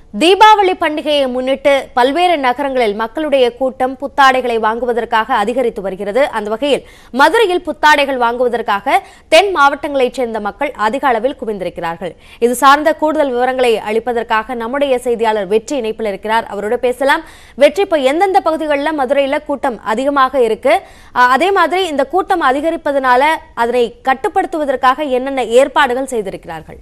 தீபாவளி பண்டிகையை முன்னிட்டு பல்வேறு நகரங்களில் மக்களுடைய கூட்டம் புத்தாடைகளை வாங்குவதற்காக அதிகரித்து வருகிறது அந்த வகையில் மதுரையில் புத்தாடைகள் வாங்குவதற்காக தென் மாவட்டங்களைச் சேர்ந்த மக்கள் அதிக அளவில் குவிந்திருக்கிறார்கள் இது சார்ந்த கூடுதல் விவரங்களை அளிப்பதற்காக நம்முடைய செய்தியாளர் வெற்றி இணைப்பில் இருக்கிறார் அவரோட பேசலாம் வெற்றி இப்போ எந்தெந்த பகுதிகளில் மதுரையில கூட்டம் அதிகமாக இருக்கு அஹ், அதே மாதிரி இந்த கூட்டம் அதிகரிப்பதனால அதனை கட்டுப்படுத்துவதற்காக என்னென்ன ஏற்பாடுகள் செய்திருக்கிறார்கள்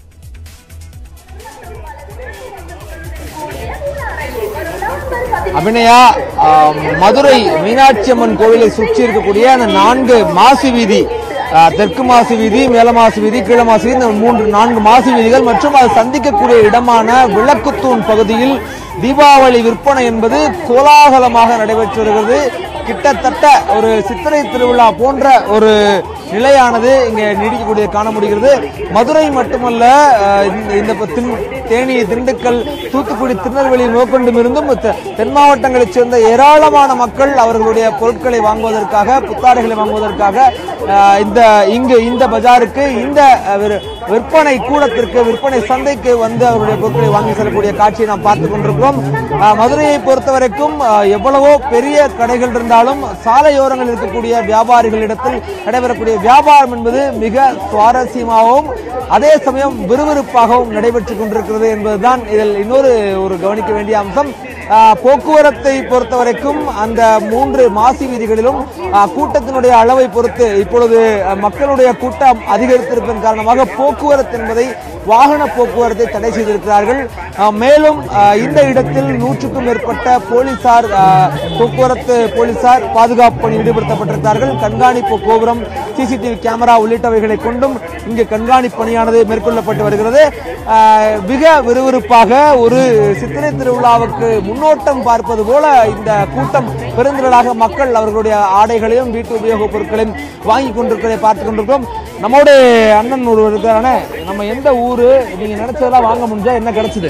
அபிநயா ஆஹ், மதுரை மீனாட்சி அம்மன் கோவிலை சுற்றி இருக்கக்கூடிய அந்த நான்கு மாசி வீதி ஆஹ், தெற்கு மாசி வீதி மேல மாசி வீதி கீழ மாசி வீதி இந்த மூன்று நான்கு மாசி வீதிகள் மற்றும் அது சந்திக்கக்கூடிய இடமான விளக்குத்தூண் பகுதியில் தீபாவளி விற்பனை என்பது கோலாகலமாக நடைபெற்று வருகிறது கிட்டத்தட்ட ஒரு சித்திரை திருவிழா போன்ற ஒரு நிலையானது இங்கே நீடிக்கக்கூடிய காண முடிகிறது மதுரை மட்டுமல்ல அஹ், இந்த- இந்த ப- திண்- தேனி திண்டுக்கல் தூத்துக்குடி திருநெல்வேலி நோக்கொண்டும் இருந்தும் தெ- தென் மாவட்டங்களைச் சேர்ந்த ஏராளமான மக்கள் அவர்களுடைய பொருட்களை வாங்குவதற்காக புத்தாடைகளை வாங்குவதற்காக அஹ், இந்த இங்கு இந்த பஜாருக்கு இந்த அஹ், விற- விற்பனை கூடத்திற்கு விற்பனை சந்தைக்கு வந்து அவருடைய பொருட்களை வாங்கி செல்லக்கூடிய காட்சியை நாம் பார்த்துக் கொண்டிருக்கிறோம் அஹ், மதுரையை பொறுத்தவரைக்கும் அஹ், எவ்வளவோ பெரிய கடைகள் இருந்தாலும் சாலையோரங்கள் இருக்கக்கூடிய வியாபாரிகளிடத்தில் நடைபெறக்கூடிய வியாபாரம் என்பது மிக சுவாரஸ்யமாகவும் அதே சமயம் விறுவிறுப்பாகவும் நடைபெற்றுக் கொண்டிருக்கிறது என்பதுதான் இதில் இன்னொரு ஒரு கவனிக்க வேண்டிய அம்சம் ஆஹ், போக்குவரத்தை பொறுத்தவரைக்கும் அந்த மூன்று மாசி வீதிகளிலும் ஆஹ், கூட்டத்தினுடைய அளவை பொறுத்து இப்பொழுது அஹ், மக்களுடைய கூட்டம் அதிகரித்திருப்பதன் காரணமாக போக்குவரத்து என்பதை வாகன போக்குவரத்தை தடை செய்திருக்கிறார்கள் ஆஹ், மேலும் ஆஹ், இந்த இடத்தில் நூற்றுக்கும் மேற்பட்ட போலீசார் ஆஹ், போக்குவரத்து போலீசார் பாதுகாப்பு பணியில் ஈடுபடுத்தப்பட்டிருக்கிறார்கள் கண்காணிப்பு கோபுரம் சிசிடிவி கேமரா உள்ளிட்டவைகளை கொண்டும் இங்கு கண்காணிப்பு பணியானது மேற்கொள்ளப்பட்டு வருகிறது ஆஹ், மிக விறுவிறுப்பாக ஒரு சித்திரை திருவிழாவுக்கு முன்னோட்டம் பார்ப்பது போல இந்த கூட்டம் பெருந்திரளாக மக்கள் அவர்களுடைய ஆடைகளையும் வீட்டு உபயோகப் பொருட்களையும் வாங்கி கொண்டிருக்கிறதை பார்த்து கொண்டிருக்கிறோம் நம்மோட அண்ணன் ஒருவர் இருக்காரே நம்ம எந்த ஊரு நீங்க நினைச்சதெல்லாம் வாங்க முடிஞ்சா என்ன கிடைச்சது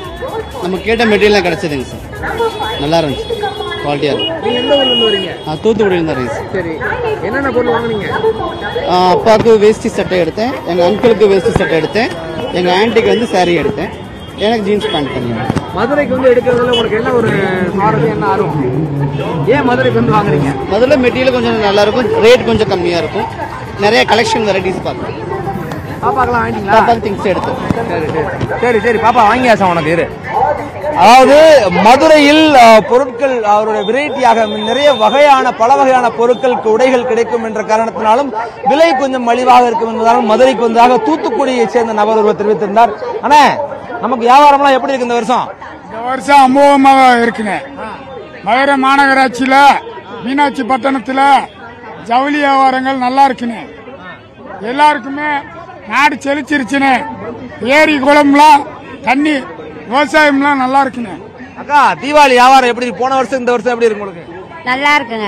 நம்ம கேட்ட மெட்டீரியல்லாம் கிடைச்சதுங்க சார் நல்லா இருந்துச்சு குவாலிட்டியாக இருக்கும் நீங்க எந்த ஊர்ல இருந்து வரீங்க நான் தூத்துக்குடியில் தான் இருக்கேன் சார் சரி என்னென்ன பொருள் வாங்குனீங்க ஆ, அப்பாவுக்கு வேஷ்டி சட்டை எடுத்தேன் எங்கள் அங்கிளுக்கு வேஷ்டி சட்டை எடுத்தேன் எங்கள் ஆன்ட்டிக்கு வந்து saree எடுத்தேன் எனக்கு ஜீன்ஸ் பேண்ட் தனியாக மதுரைக்கு வந்து எடுக்கிறதுல உங்களுக்கு என்ன ஒரு சுவாரஸ்யம் என்ன ஆர்வம் ஏன் மதுரைக்கு வந்து வாங்குறீங்க முதல்ல மெட்டீரியல் கொஞ்சம் நல்லா இருக்கும் ரேட் கொஞ்சம் கம்மியாக இருக்கும் நிறைய கலெக்ஷன் வெரைட்டிஸ் பார்க்கலாம் பாப்பாக்கெல்லாம் வாங்கிட்டீங்களா பாப்பாக்கு திங்ஸ் எடுத்தேன் சரி சரி சரி சரி பாப்பா வாங்கியாச்சா உனக்கு இரு அதாவது மதுரையில் அஹ், பொருட்கள் அவருடைய வெரைட்டியாக நிறைய வகையான பல வகையான பொருட்களுக்கு உடைகள் கிடைக்கும் என்ற காரணத்தினாலும் விலை கொஞ்சம் மலிவாக இருக்கும் என்பதாலும் மதுரைக்கு வந்ததாக தூத்துக்குடியை சேர்ந்த நபர் ஒருவர் தெரிவித்திருந்தார் அண்ணே நமக்கு வியாபாரம்லாம் எப்படி இருக்கு இந்த வருஷம் இந்த வருஷம் அமோகமாக இருக்குங்க மதுரை மாநகராட்சியில் மீனாட்சி பட்டணத்தில் ஜவுளி வியாபாரங்கள் நல்லா இருக்குங்க எல்லாருக்குமே நாடு செழிச்சிருச்சுன்னு ஏரி குளம்லாம் தண்ணி விவசாயம்லாம் நல்லா இருக்குங்க அக்கா தீபாவளி வியாபாரம் எப்படி இருக்கு? போன வருஷம் இந்த வருஷம் எப்படி இருக்கு உங்களுக்கு நல்லா இருக்குங்க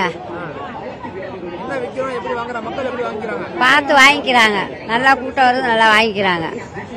என்ன விற்கிறோம் எப்படி வாங்குற மக்கள் எப்படி வாங்கிக்கிறாங்க பார்த்து வாங்கிக்கிறாங்க நல்லா கூட்டம் வருது நல்லா வாங்கிக்கிறாங்க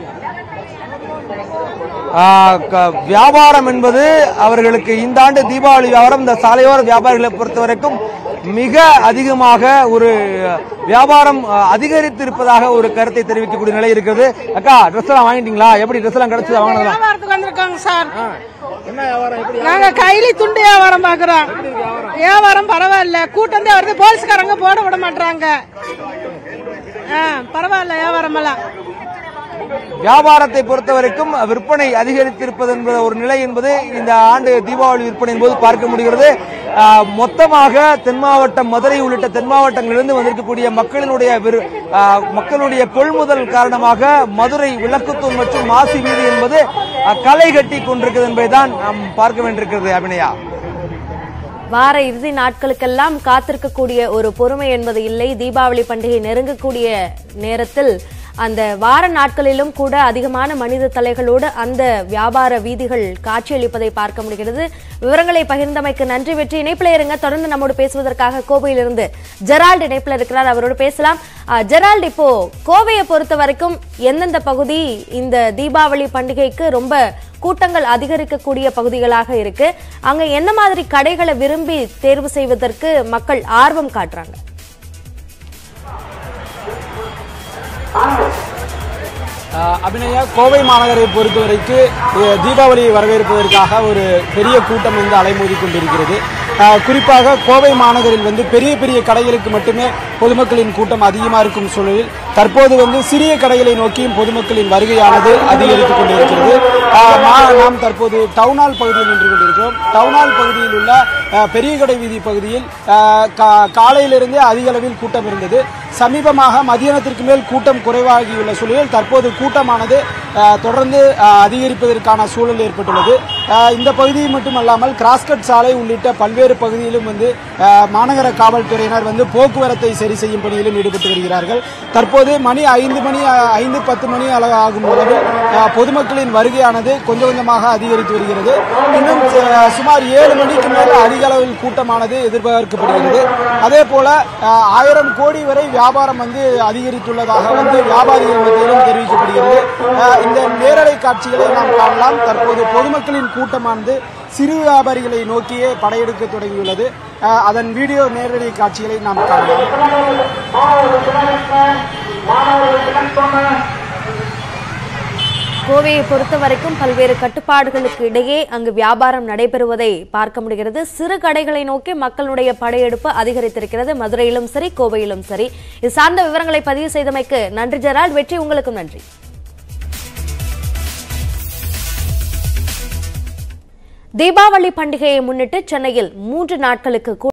ஆ, க- வியாபாரம் என்பது அவர்களுக்கு இந்த ஆண்டு தீபாவளி வியாபாரம் இந்த சாலையோர வியாபாரிகளை பொறுத்த வரைக்கும் மிக அதிகமாக ஒரு வியாபாரம் அ, அதிகரித்து இருப்பதாக ஒரு கருத்தை தெரிவிக்கக்கூடிய நிலை இருக்கிறது அக்கா ட்ரெஸ் எல்லாம் வாங்கிட்டீங்களா எப்படி ட்ரெஸ் எல்லாம் கிடைச்சது வாங்கினதா வியாபாரத்துக்கு வந்திருக்காங்க சார் என்ன வியாபாரம் எப்படி நாங்க கைலி துண்டு வியாபாரம் பாக்குறோம் வியாபாரம் பரவாயில்ல கூட்டம் தான் வருது போலீஸ்காரங்க போட விட மாட்டாங்க பரவாயில்ல வியாபாரம் எல்லாம் வியாபாரத்தை பொறுத்த வரைக்கும் விற்பனை அதிகரித்திருப்பது என்பது ஒரு நிலை என்பது இந்த ஆண்டு தீபாவளி விற்பனையின் போது பார்க்க முடிகிறது ஆ, மொத்தமாக தென் மாவட்டம் மதுரை உள்ளிட்ட தென் மாவட்டங்களிலிருந்து வந்திருக்கக்கூடிய மக்களினுடைய விரு- ஆ, மக்களுடைய கொள்முதல் காரணமாக மதுரை விளக்குத்தூண் மற்றும் மாசி வீதி என்பது ஆ, களை கட்டி கொண்டிருக்கிறது என்பதைதான் நாம் பார்க்க வேண்டியிருக்கிறது அபிநயா வார இறுதி நாட்களுக்கெல்லாம் காத்திருக்கக்கூடிய ஒரு பொறுமை என்பது இல்லை தீபாவளி பண்டிகை நெருங்கக்கூடிய நேரத்தில் அந்த வார நாட்களிலும் கூட அதிகமான மனித தலைகளோடு அந்த வியாபார வீதிகள் காட்சியளிப்பதை பார்க்க முடிகிறது விவரங்களை பகிர்ந்தமைக்கு நன்றி வெற்றி இணைப்பில் இருங்க தொடர்ந்து நம்மோடு பேசுவதற்காக கோவையிலிருந்து ஜெரால்டு இணைப்பில் இருக்கிறார் அவரோடு பேசலாம் அஹ், ஜெரால்டு இப்போ கோவையை பொறுத்த வரைக்கும் எந்தெந்த பகுதி இந்த தீபாவளி பண்டிகைக்கு ரொம்ப கூட்டங்கள் அதிகரிக்கக்கூடிய பகுதிகளாக இருக்கு அங்க என்ன மாதிரி கடைகளை விரும்பி தேர்வு செய்வதற்கு மக்கள் ஆர்வம் காட்டுறாங்க ஆஹ் அபிநயா கோவை மாநகரை பொறுத்தவரைக்கு அஹ் தீபாவளியை வரவேற்பதற்காக ஒரு பெரிய கூட்டம் வந்து அலைமோதி கொண்டிருக்கிறது ஆஹ் குறிப்பாக கோவை மாநகரில் வந்து பெரிய பெரிய கடைகளுக்கு மட்டுமே பொதுமக்களின் கூட்டம் அதிகமாக இருக்கும் சூழலில் தற்போது வந்து சிறிய கடைகளை நோக்கியும் பொதுமக்களின் வருகையானது அதிகரித்துக் கொண்டிருக்கிறது ஆஹ் மா- நாம் தற்போது டவுனால் பகுதியில் நின்று கொண்டிருக்கிறோம் டவுனால் பகுதியில் உள்ள ஆஹ் பெரிய கடை வீதி பகுதியில் ஆஹ் கா- காலையிலிருந்தே அதிக அளவில் கூட்டம் இருந்தது சமீபமாக மதியானத்திற்கு மேல் கூட்டம் குறைவாகியுள்ள சூழலில் தற்போது கூட்டமானது ஆஹ் தொடர்ந்து ஆஹ் அதிகரிப்பதற்கான சூழல் ஏற்பட்டுள்ளது ஆஹ் இந்த பகுதி மட்டுமல்லாமல் கிராஸ்கட் சாலை உள்ளிட்ட பல்வேறு பகுதியிலும் வந்து ஆஹ் மாநகர காவல்துறையினர் வந்து போக்குவரத்தை சரி செய்யும் பணியிலும் ஈடுபட்டு வருகிறார்கள் தற்போது மணி ஐந்து மணி ஆஹ் ஐந்து பத்து மணி அளவு ஆகும் அளவில் ஆஹ் பொதுமக்களின் வருகையானது கொஞ்சம் கொஞ்சமாக அதிகரித்து வருகிறது இன்னும் ஆஹ் சுமார் ஏழு மணிக்கு மேல் அதிக அளவில் கூட்டமானது எதிர்பார்க்கப்படுகிறது அதே போல ஆஹ் ஆயிரம் கோடி வரை வியாபாரம் வந்து அதிகரித்துள்ளதாக வந்து வியாபாரிகள் மத்தியிலும் தெரிவிக்கப்படுகிறது ஆஹ் இந்த நேரலை காட்சிகளை நாம் காணலாம் தற்போது பொதுமக்களின் கூட்டமானது சிறு வியாபாரிகளை நோக்கியே படையெடுக்க தொடங்கியுள்ளது ஆஹ் அதன் வீடியோ நேரடி காட்சிகளை நாம் காணலாம் கோவையை பொறுத்த வரைக்கும் பல்வேறு கட்டுப்பாடுகளுக்கு இடையே அங்கு வியாபாரம் நடைபெறுவதை பார்க்க முடிகிறது சிறு கடைகளை நோக்கி மக்களுடைய படையெடுப்பு அதிகரித்திருக்கிறது மதுரையிலும் சரி கோவையிலும் சரி இது சார்ந்த விவரங்களை பதிவு செய்தமைக்கு நன்றி ஜெரால்ட் வெற்றி உங்களுக்கும் நன்றி தீபாவளி பண்டிகையை முன்னிட்டு சென்னையில் மூன்று நாட்களுக்கு